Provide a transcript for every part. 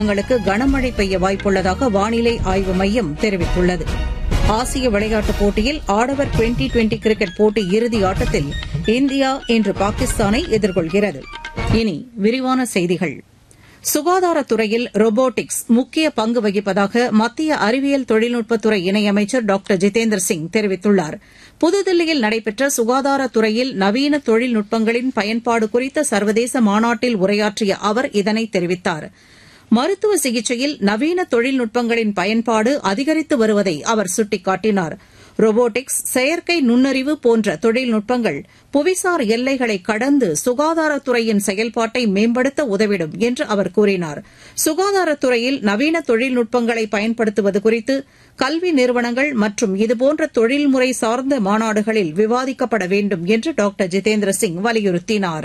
மாவட்டங்களுக்கு கனமழை பெய்ய வாய்ப்புள்ளதாக வானிலை ஆய்வு மையம் தெரிவித்துள்ளது ஆசிய விளையாட்டுப் போட்டியில் ஆடவர் டுவெண்டி டுவெண்டி கிரிக்கெட் போட்டி இறுதி ஆட்டத்தில் இந்தியா இன்று பாகிஸ்தானை எதிர்கொள்கிறது இனி விரிவான செய்திகள் சுகாதாரத்துறையில் ரோபோட்டிக்ஸ் முக்கிய பங்கு வகிப்பதாக மத்திய அறிவியல் தொழில்நுட்பத்துறை இணையமைச்சர் டாக்டர் ஜிதேந்திர சிங் தெரிவித்துள்ளார் புதுதில்லியில் நடைபெற்ற சுகாதாரத்துறையில் நவீன தொழில்நுட்பங்களின் பயன்பாடு குறித்த சர்வதேச மாநாட்டில் உரையாற்றிய அவர் இதனை தெரிவித்தார் மருத்துவ சிகிச்சையில் நவீன தொழில்நுட்பங்களின் பயன்பாடு அதிகரித்து வருவதை அவர் சுட்டிக்காட்டினார் ரோபோட்டிக்ஸ் செயற்கை நுண்ணறிவு போன்ற தொழில்நுட்பங்கள் புவிசார் எல்லைகளை கடந்து சுகாதாரத்துறையின் செயல்பாட்டை மேம்படுத்த உதவிடும் என்று அவர் கூறினார் சுகாதாரத்துறையில் நவீன தொழில்நுட்பங்களை பயன்படுத்துவது குறித்து கல்வி நிறுவனங்கள் மற்றும் இதுபோன்ற தொழில்முறை சார்ந்த மாநாடுகளில் விவாதிக்கப்பட வேண்டும் என்று டாக்டர் ஜிதேந்திர சிங் வலியுறுத்தினாா்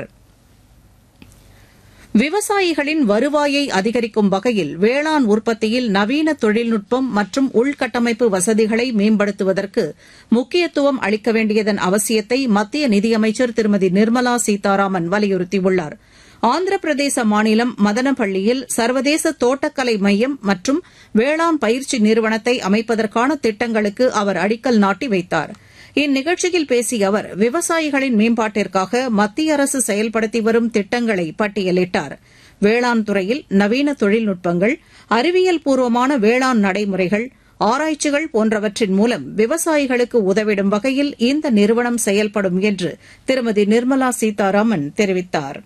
விவசாயிகளின் வருவாயை அதிகரிக்கும் வகையில் வேளாண் உற்பத்தியில் நவீன தொழில்நுட்பம் மற்றும் உள்கட்டமைப்பு வசதிகளை மேம்படுத்துவதற்கு முக்கியத்துவம் அளிக்க வேண்டியதன் அவசியத்தை மத்திய நிதியமைச்சர் திருமதி நிர்மலா சீதாராமன் வலியுறுத்தியுள்ளார் ஆந்திர பிரதேச மாநிலம் மதனப்பள்ளியில் சர்வதேச தோட்டக்கலை மையம் மற்றும் வேளாண் பயிற்சி நிறுவனத்தை அமைப்பதற்கான திட்டங்களுக்கு அவர் அடிக்கல் நாட்டி வைத்தாா் இந்நிகழ்ச்சியில் பேசிய அவர் விவசாயிகளின் மேம்பாட்டிற்காக மத்திய அரசு செயல்படுத்தி வரும் திட்டங்களை பட்டியலிட்டார் வேளாண் துறையில் நவீன தொழில்நுட்பங்கள் அறிவியல் பூர்வமான வேளாண் நடைமுறைகள் ஆராய்ச்சிகள் போன்றவற்றின் மூலம் விவசாயிகளுக்கு உதவிடும் வகையில் இந்த நிறுவனம் செயல்படும் என்று திருமதி நிர்மலா சீதாராமன் தெரிவித்தாா்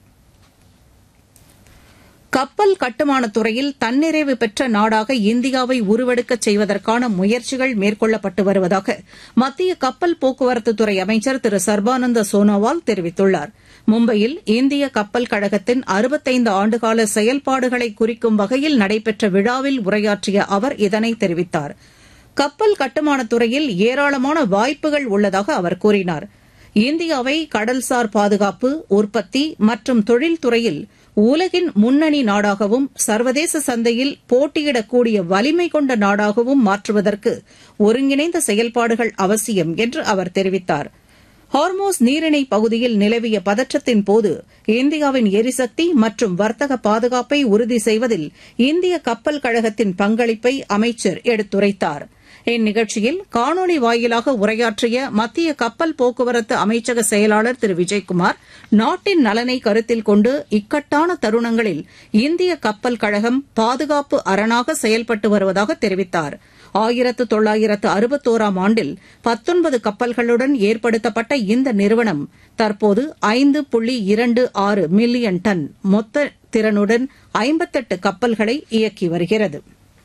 கப்பல் கட்டுமானத் துறையில் தன்னிறைவு பெற்ற நாடாக இந்தியாவை உருவெடுக்கச் செய்வதற்கான முயற்சிகள் மேற்கொள்ளப்பட்டு வருவதாக மத்திய கப்பல் போக்குவரத்துத்துறை அமைச்சர் திரு சர்பானந்த சோனோவால் தெரிவித்துள்ளார் மும்பையில் இந்திய கப்பல் கழகத்தின் அறுபத்தைந்து ஆண்டுகால செயல்பாடுகளை குறிக்கும் வகையில் நடைபெற்ற விழாவில் உரையாற்றிய அவர் இதனை தெரிவித்தார் கப்பல் கட்டுமானத் துறையில் ஏராளமான வாய்ப்புகள் உள்ளதாக அவர் கூறினார் இந்தியாவை கடல்சார் பாதுகாப்பு உற்பத்தி மற்றும் தொழில்துறையில் உலகின் முன்னணி நாடாகவும் சர்வதேச சந்தையில் போட்டியிடக்கூடிய வலிமை கொண்ட நாடாகவும் மாற்றுவதற்கு ஒருங்கிணைந்த செயல்பாடுகள் அவசியம் என்று அவர் தெரிவித்தார் ஹார்மோஸ் நீரிணை பகுதியில் நிலவிய பதற்றத்தின் போது இந்தியாவின் எரிசக்தி மற்றும் வர்த்தக பாதுகாப்பை உறுதி செய்வதில் இந்திய கப்பல் கழகத்தின் பங்களிப்பை அமைச்சர் எடுத்துரைத்தாா் இந்நிகழ்ச்சியில் காணொலி வாயிலாக உரையாற்றிய மத்திய கப்பல் போக்குவரத்து அமைச்சக செயலாளர் திரு விஜயகுமார் நாட்டின் நலனை கருத்தில் கொண்டு இக்கட்டான தருணங்களில் இந்திய கப்பல் கழகம் பாதுகாப்பு அரணாக செயல்பட்டு வருவதாக தெரிவித்தார் ஆயிரத்து தொள்ளாயிரத்து அறுபத்தோராம் ஆண்டில் பத்தொன்பது கப்பல்களுடன் ஏற்படுத்தப்பட்ட இந்த நிறுவனம் தற்போது ஐந்து புள்ளி இரண்டு ஆறு மில்லியன் டன் மொத்த திறனுடன் ஐம்பத்தெட்டு கப்பல்களை இயக்கி வருகிறது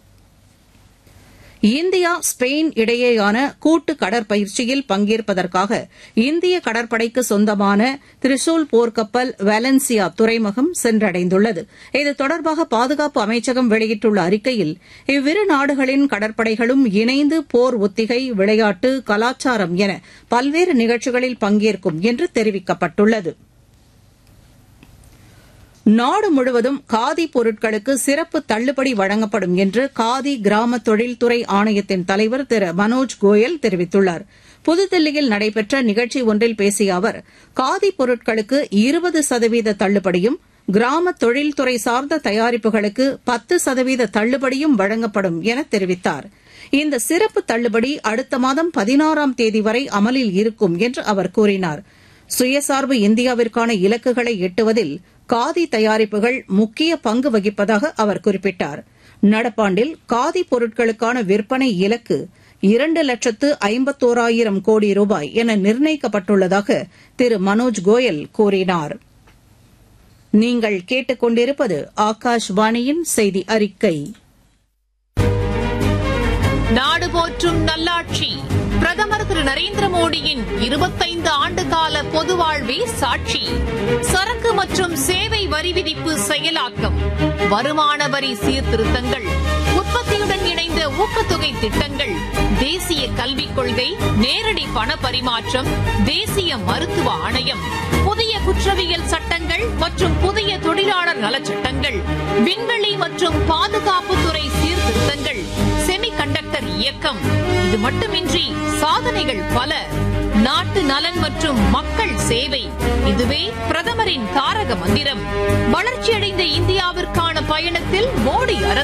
இந்தியா ஸ்பெயின் இடையேயான கூட்டு கடற்பயிற்சியில் பங்கேற்பதற்காக இந்திய கடற்படைக்கு சொந்தமான திரிசூல் போர்க்கப்பல் வேலன்சியா துறைமுகம் சென்றடைந்துள்ளது இது தொடர்பாக பாதுகாப்பு அமைச்சகம் வெளியிட்டுள்ள அறிக்கையில் இவ்விரு நாடுகளின் கடற்படைகளும் இணைந்து போர் ஒத்திகை விளையாட்டு கலாச்சாரம் என பல்வேறு நிகழ்ச்சிகளில் பங்கேற்கும் என்று தெரிவிக்கப்பட்டுள்ளது நாடு முழுவதும் காதி பொருட்களுக்கு சிறப்பு தள்ளுபடி வழங்கப்படும் என்று காதி கிராம தொழில்துறை ஆணையத்தின் தலைவர் திரு மனோஜ் கோயல் தெரிவித்துள்ளார் புதுதில்லியில் நடைபெற்ற நிகழ்ச்சி ஒன்றில் பேசிய அவர் காதி பொருட்களுக்கு இருபது சதவீத தள்ளுபடியும் கிராம தொழில்துறை சார்ந்த தயாரிப்புகளுக்கு பத்து சதவீத தள்ளுபடியும் வழங்கப்படும் என தெரிவித்தார் இந்த சிறப்பு தள்ளுபடி அடுத்த மாதம் பதினாறாம் தேதி வரை அமலில் இருக்கும் என்று அவர் கூறினார் சுயசார்பு இந்தியாவிற்கான இலக்குகளை எட்டுவதில் காதி தயாரிப்புகள் முக்கிய பங்கு வகிப்பதாக அவர் குறிப்பிட்டார் நடப்பாண்டில் காதி பொருட்களுக்கான விற்பனை இலக்கு இரண்டு லட்சத்து ஐம்பத்தோராயிரம் கோடி ரூபாய் என நிர்ணயிக்கப்பட்டுள்ளதாக திரு மனோஜ் கோயல் கூறினார் நீங்கள் கேட்டுக்கொண்டிருப்பது ஆகாஷ்வாணியின் செய்தி அறிக்கை நாடு போற்றும் நல்லாட்சி பிரதமர் திரு நரேந்திர மோடியின் இருபத்தைந்து ஆண்டு கால பொது வாழ்வே சாட்சி சரக்கு மற்றும் சேவை வரி விதிப்பு செயலாக்கம் வருமான வரி சீர்திருத்தங்கள் உற்பத்தியுடன் இணைந்த ஊக்கத்தொகை திட்டங்கள் தேசிய கல்விக் கொள்கை நேரடி பண பரிமாற்றம் தேசிய மருத்துவ ஆணையம் புதிய குற்றவியல் சட்டங்கள் மற்றும் புதிய தொழிலாளர் நலச்சட்டங்கள் விண்வெளி மற்றும் பாதுகாப்புத்துறை சீர்திருத்தங்கள் செமி கண்டக்டர் இயக்கம் இது மட்டுமின்றி சாதனைகள் பல நாட்டு நலன் மற்றும் மக்கள் சேவை இதுவே பிரதமரின் தாரக மந்திரம் வளர்ச்சியடைந்த இந்தியாவிற்கான பயணத்தில் மோடி அரசு